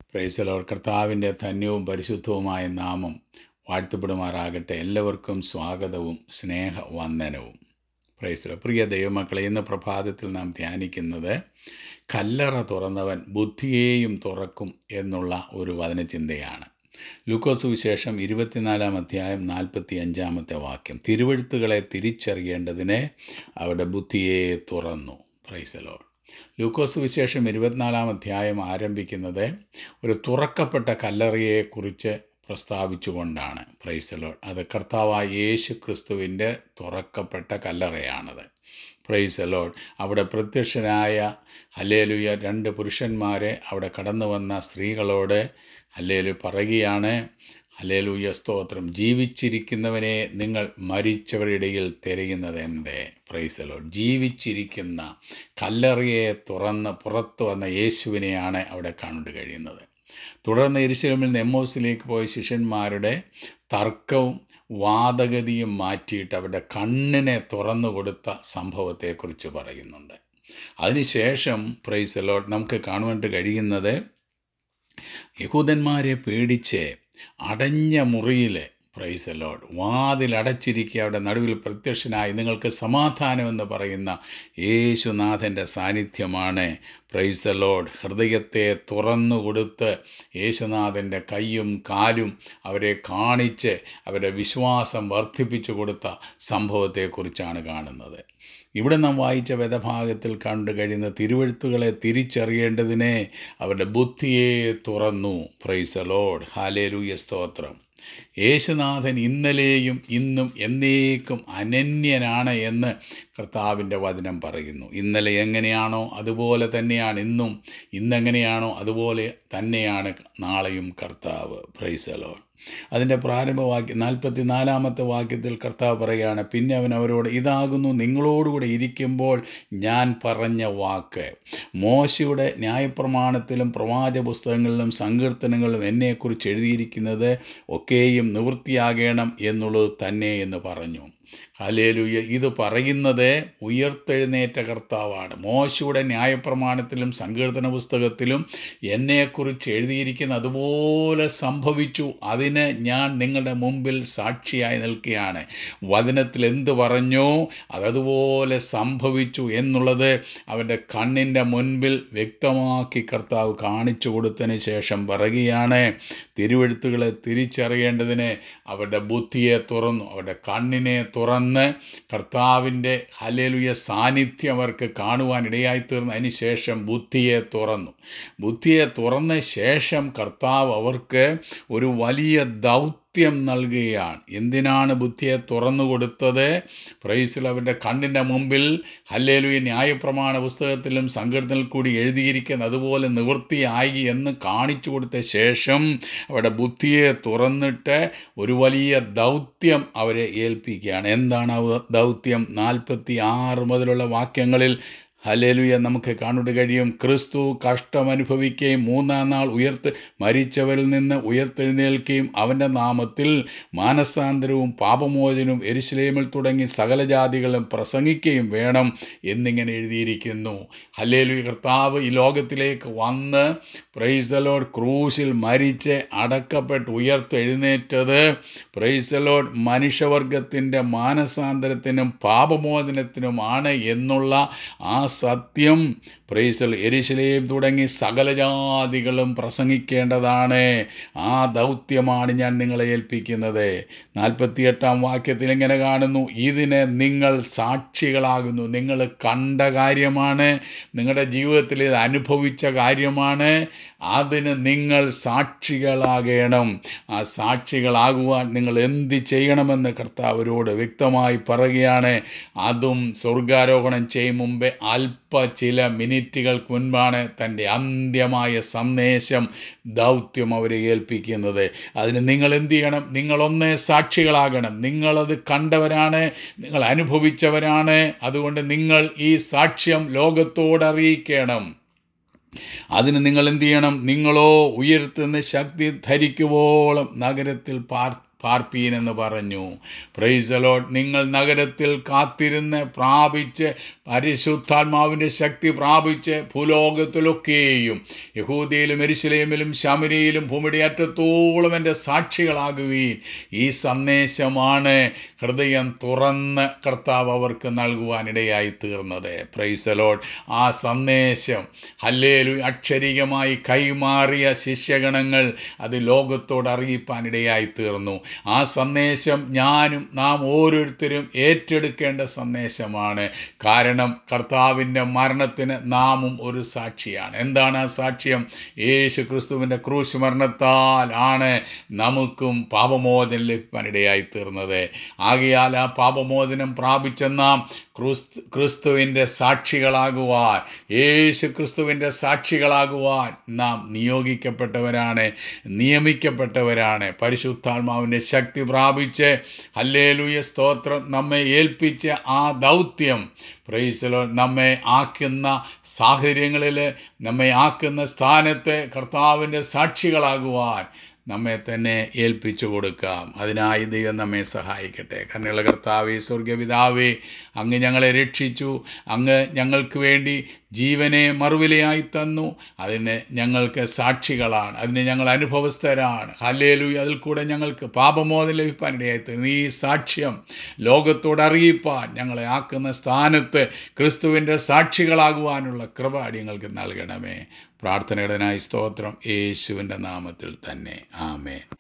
പ്രൈസലോർ കർത്താവിൻ്റെ ധന്യവും പരിശുദ്ധവുമായ നാമം വാഴ്ത്തപ്പെടുമാറാകട്ടെ എല്ലാവർക്കും സ്വാഗതവും സ്നേഹവന്ദനവും പ്രൈസലോ പ്രിയ ദൈവമക്കളെ ഇന്ന് പ്രഭാതത്തിൽ നാം ധ്യാനിക്കുന്നത് കല്ലറ തുറന്നവൻ ബുദ്ധിയെയും തുറക്കും എന്നുള്ള ഒരു വചനചിന്തയാണ് ലൂക്കോസ് വിശേഷം ഇരുപത്തിനാലാം അധ്യായം നാൽപ്പത്തി അഞ്ചാമത്തെ വാക്യം തിരുവഴുത്തുകളെ തിരിച്ചറിയേണ്ടതിന് അവരുടെ ബുദ്ധിയെ തുറന്നു പ്രൈസലോ ലൂക്കോസ് വിശേഷം ഇരുപത്തിനാലാം അധ്യായം ആരംഭിക്കുന്നത് ഒരു തുറക്കപ്പെട്ട കല്ലറയെക്കുറിച്ച് പ്രസ്താവിച്ചുകൊണ്ടാണ് പ്രൈസലോൾ അത് കർത്താവായ യേശു ക്രിസ്തുവിൻ്റെ തുറക്കപ്പെട്ട കല്ലറയാണത് പ്രൈസലോൾ അവിടെ പ്രത്യക്ഷനായ ഹല്ലേലുയ രണ്ട് പുരുഷന്മാരെ അവിടെ കടന്നു വന്ന സ്ത്രീകളോട് ഹല്ലേലു പറയുകയാണ് ഹല്ലേലൂയ സ്തോത്രം ജീവിച്ചിരിക്കുന്നവനെ നിങ്ങൾ മരിച്ചവരുടെ ഇടയിൽ തിരയുന്നത് എന്തേ പ്രൈസലോ ജീവിച്ചിരിക്കുന്ന കല്ലറിയെ തുറന്ന് പുറത്തു വന്ന യേശുവിനെയാണ് അവിടെ കണ്ടു കഴിയുന്നത് തുടർന്ന് എരിശിലമിൽ നിന്ന് എമ്മോസിലേക്ക് പോയ ശിഷ്യന്മാരുടെ തർക്കവും വാദഗതിയും മാറ്റിയിട്ട് അവരുടെ കണ്ണിനെ തുറന്നു കൊടുത്ത സംഭവത്തെക്കുറിച്ച് പറയുന്നുണ്ട് അതിനുശേഷം പ്രൈസലോട്ട് നമുക്ക് കാണുവാൻ കഴിയുന്നത് യഹൂദന്മാരെ പേടിച്ച് അടഞ്ഞ മുറിയിൽ പ്രൈസ് ലോഡ് വാതിലടച്ചിരിക്കുക അവിടെ നടുവിൽ പ്രത്യക്ഷനായി നിങ്ങൾക്ക് സമാധാനമെന്ന് പറയുന്ന യേശുനാഥൻ്റെ സാന്നിധ്യമാണ് പ്രൈസ് ലോഡ് ഹൃദയത്തെ തുറന്നു കൊടുത്ത് യേശുനാഥൻ്റെ കൈയും കാലും അവരെ കാണിച്ച് അവരുടെ വിശ്വാസം വർദ്ധിപ്പിച്ചു കൊടുത്ത സംഭവത്തെക്കുറിച്ചാണ് കാണുന്നത് ഇവിടെ നാം വായിച്ച വേദഭാഗത്തിൽ കണ്ടു കഴിയുന്ന തിരുവഴുത്തുകളെ തിരിച്ചറിയേണ്ടതിനെ അവരുടെ ബുദ്ധിയെ തുറന്നു പ്രൈസ് ലോഡ് ഹാലേലൂയ സ്തോത്രം യേശുനാഥൻ ഇന്നലെയും ഇന്നും എന്നേക്കും അനന്യനാണ് എന്ന് കർത്താവിൻ്റെ വചനം പറയുന്നു ഇന്നലെ എങ്ങനെയാണോ അതുപോലെ തന്നെയാണ് ഇന്നും ഇന്നെങ്ങനെയാണോ അതുപോലെ തന്നെയാണ് നാളെയും കർത്താവ് പ്രൈസലോൺ അതിൻ്റെ പ്രാരംഭവാക്യം നാൽപ്പത്തി നാലാമത്തെ വാക്യത്തിൽ കർത്താവ് പറയുകയാണ് പിന്നെ അവൻ അവരോട് ഇതാകുന്നു നിങ്ങളോടുകൂടെ ഇരിക്കുമ്പോൾ ഞാൻ പറഞ്ഞ വാക്ക് മോശയുടെ ന്യായപ്രമാണത്തിലും പ്രവാച പുസ്തകങ്ങളിലും സങ്കീർത്തനങ്ങളിലും എന്നെക്കുറിച്ച് എഴുതിയിരിക്കുന്നത് ഒക്കെയും നിവൃത്തിയാകണം എന്നുള്ളത് തന്നെ എന്ന് പറഞ്ഞു ഹലേലുയ ഇത് പറയുന്നത് ഉയർത്തെഴുന്നേറ്റ കർത്താവാണ് മോശയുടെ ന്യായപ്രമാണത്തിലും സങ്കീർത്തന പുസ്തകത്തിലും എന്നെക്കുറിച്ച് എഴുതിയിരിക്കുന്ന അതുപോലെ സംഭവിച്ചു അതിന് ഞാൻ നിങ്ങളുടെ മുമ്പിൽ സാക്ഷിയായി നിൽക്കുകയാണ് വചനത്തിൽ എന്ത് പറഞ്ഞോ അതതുപോലെ സംഭവിച്ചു എന്നുള്ളത് അവൻ്റെ കണ്ണിൻ്റെ മുൻപിൽ വ്യക്തമാക്കി കർത്താവ് കാണിച്ചു കൊടുത്തതിന് ശേഷം പറയുകയാണ് തിരുവെഴുത്തുകളെ തിരിച്ചറിയേണ്ടതിന് അവരുടെ ബുദ്ധിയെ തുറന്നു അവരുടെ കണ്ണിനെ തുറന്ന് കർത്താവിൻ്റെ ഹലേലുയ സാന്നിധ്യം അവർക്ക് കാണുവാൻ ഇടയായിത്തീർന്നു അതിന് ശേഷം ബുദ്ധിയെ തുറന്നു ബുദ്ധിയെ തുറന്ന ശേഷം കർത്താവ് അവർക്ക് ഒരു വലിയ ദൗത്യം സത്യം നൽകുകയാണ് എന്തിനാണ് ബുദ്ധിയെ തുറന്നു കൊടുത്തത് പ്രൈസിൽ അവരുടെ കണ്ണിൻ്റെ മുമ്പിൽ ഹല്ലേലുയ ന്യായപ്രമാണ പുസ്തകത്തിലും സങ്കീർത്തനിൽ കൂടി എഴുതിയിരിക്കുന്ന അതുപോലെ നിവൃത്തിയായി എന്ന് കാണിച്ചു കൊടുത്ത ശേഷം അവരുടെ ബുദ്ധിയെ തുറന്നിട്ട് ഒരു വലിയ ദൗത്യം അവരെ ഏൽപ്പിക്കുകയാണ് എന്താണ് ആ ദൗത്യം നാൽപ്പത്തി ആറ് മുതലുള്ള വാക്യങ്ങളിൽ ഹലേലുയ നമുക്ക് കാണുക കഴിയും ക്രിസ്തു കഷ്ടമനുഭവിക്കുകയും മൂന്നാം നാൾ ഉയർത്ത് മരിച്ചവരിൽ നിന്ന് ഉയർത്തെഴുന്നേൽക്കുകയും അവൻ്റെ നാമത്തിൽ മാനസാന്തരവും പാപമോചനവും എരുശലേമിൽ തുടങ്ങി സകല ജാതികളും പ്രസംഗിക്കുകയും വേണം എന്നിങ്ങനെ എഴുതിയിരിക്കുന്നു ഹലേലുയ കർത്താവ് ഈ ലോകത്തിലേക്ക് വന്ന് പ്രൈസലോഡ് ക്രൂശിൽ മരിച്ച് അടക്കപ്പെട്ട് ഉയർത്തെഴുന്നേറ്റത് പ്രൈസലോഡ് മനുഷ്യവർഗത്തിൻ്റെ മാനസാന്തരത്തിനും പാപമോചനത്തിനുമാണ് എന്നുള്ള ആ സത്യം പ്രൈസൽ എരിശിലേം തുടങ്ങി സകല ജാതികളും പ്രസംഗിക്കേണ്ടതാണ് ആ ദൗത്യമാണ് ഞാൻ നിങ്ങളെ ഏൽപ്പിക്കുന്നത് നാൽപ്പത്തിയെട്ടാം വാക്യത്തിൽ ഇങ്ങനെ കാണുന്നു ഇതിന് നിങ്ങൾ സാക്ഷികളാകുന്നു നിങ്ങൾ കണ്ട കാര്യമാണ് നിങ്ങളുടെ ജീവിതത്തിൽ ഇത് അനുഭവിച്ച കാര്യമാണ് അതിന് നിങ്ങൾ സാക്ഷികളാകണം ആ സാക്ഷികളാകുവാൻ നിങ്ങൾ എന്ത് ചെയ്യണമെന്ന് കർത്താവരോട് വ്യക്തമായി പറയുകയാണ് അതും സ്വർഗാരോഹണം ചെയ്യും മുമ്പേ അല്പ ചില മിനിറ്റുകൾക്ക് മുൻപാണ് തൻ്റെ അന്ത്യമായ സന്ദേശം ദൗത്യം അവരെ ഏൽപ്പിക്കുന്നത് അതിന് നിങ്ങൾ എന്ത് ചെയ്യണം നിങ്ങളൊന്നേ സാക്ഷികളാകണം നിങ്ങളത് കണ്ടവരാണ് നിങ്ങൾ അനുഭവിച്ചവരാണ് അതുകൊണ്ട് നിങ്ങൾ ഈ സാക്ഷ്യം ലോകത്തോട് അറിയിക്കണം അതിന് നിങ്ങൾ എന്ത് ചെയ്യണം നിങ്ങളോ ഉയർത്തുന്ന ശക്തി ധരിക്കുവോളം നഗരത്തിൽ പാർ പാർപ്പീൻ എന്ന് പറഞ്ഞു പ്രൈസലോട്ട് നിങ്ങൾ നഗരത്തിൽ കാത്തിരുന്ന് പ്രാപിച്ച് പരിശുദ്ധാത്മാവിൻ്റെ ശക്തി പ്രാപിച്ച് ഭൂലോകത്തിലൊക്കെയും യഹൂദിയിലും എരിശിലേമിലും ശമരിയിലും ഭൂമിയുടെ അറ്റത്തോളം എൻ്റെ സാക്ഷികളാകുകയും ഈ സന്ദേശമാണ് ഹൃദയം തുറന്ന് കർത്താവ് അവർക്ക് നൽകുവാനിടയായി തീർന്നത് പ്രൈസലോട്ട് ആ സന്ദേശം ഹല്ലേലു അക്ഷരികമായി കൈമാറിയ ശിഷ്യഗണങ്ങൾ അത് ലോകത്തോട് അറിയിപ്പാനിടയായി തീർന്നു ആ സന്ദേശം ഞാനും നാം ഓരോരുത്തരും ഏറ്റെടുക്കേണ്ട സന്ദേശമാണ് കാരണം കർത്താവിൻ്റെ മരണത്തിന് നാമും ഒരു സാക്ഷിയാണ് എന്താണ് ആ സാക്ഷ്യം യേശു ക്രിസ്തുവിൻ്റെ ക്രൂശ് മരണത്താൽ ആണ് നമുക്കും പാപമോചനം ലഭിക്കാനിടയായി തീർന്നത് ആകയാൽ ആ പാപമോചനം പ്രാപിച്ച നാം ക്രിസ്തു ക്രിസ്തുവിൻ്റെ സാക്ഷികളാകുവാൻ യേശു ക്രിസ്തുവിൻ്റെ സാക്ഷികളാകുവാൻ നാം നിയോഗിക്കപ്പെട്ടവരാണ് നിയമിക്കപ്പെട്ടവരാണ് പരിശുദ്ധാത്മാവിൻ്റെ ശക്തി പ്രാപിച്ച് ഹല്ലേലൂയ സ്തോത്രം നമ്മെ ഏൽപ്പിച്ച ആ ദൗത്യം പ്രൈസലോ നമ്മെ ആക്കുന്ന സാഹചര്യങ്ങളിൽ നമ്മെ ആക്കുന്ന സ്ഥാനത്ത് കർത്താവിൻ്റെ സാക്ഷികളാകുവാൻ നമ്മെ തന്നെ ഏൽപ്പിച്ചു കൊടുക്കാം അതിനായി ദൈവം നമ്മെ സഹായിക്കട്ടെ കണ്ണുള്ള കർത്താവേ സ്വർഗപിതാവേ അങ്ങ് ഞങ്ങളെ രക്ഷിച്ചു അങ്ങ് ഞങ്ങൾക്ക് വേണ്ടി ജീവനെ മറുവിലയായി തന്നു അതിന് ഞങ്ങൾക്ക് സാക്ഷികളാണ് അതിന് ഞങ്ങൾ അനുഭവസ്ഥരാണ് ഹല്ലേലു അതിൽ കൂടെ ഞങ്ങൾക്ക് പാപമോചനം ലഭിക്കാനിടയായി തീർന്നു ഈ സാക്ഷ്യം ലോകത്തോട് അറിയിപ്പാൻ ഞങ്ങളെ ആക്കുന്ന സ്ഥാനത്ത് ക്രിസ്തുവിൻ്റെ സാക്ഷികളാകുവാനുള്ള കൃപ ഞങ്ങൾക്ക് നൽകണമേ പ്രാർത്ഥനയുടനായി സ്തോത്രം യേശുവിൻ്റെ നാമത്തിൽ തന്നെ ആമേൻ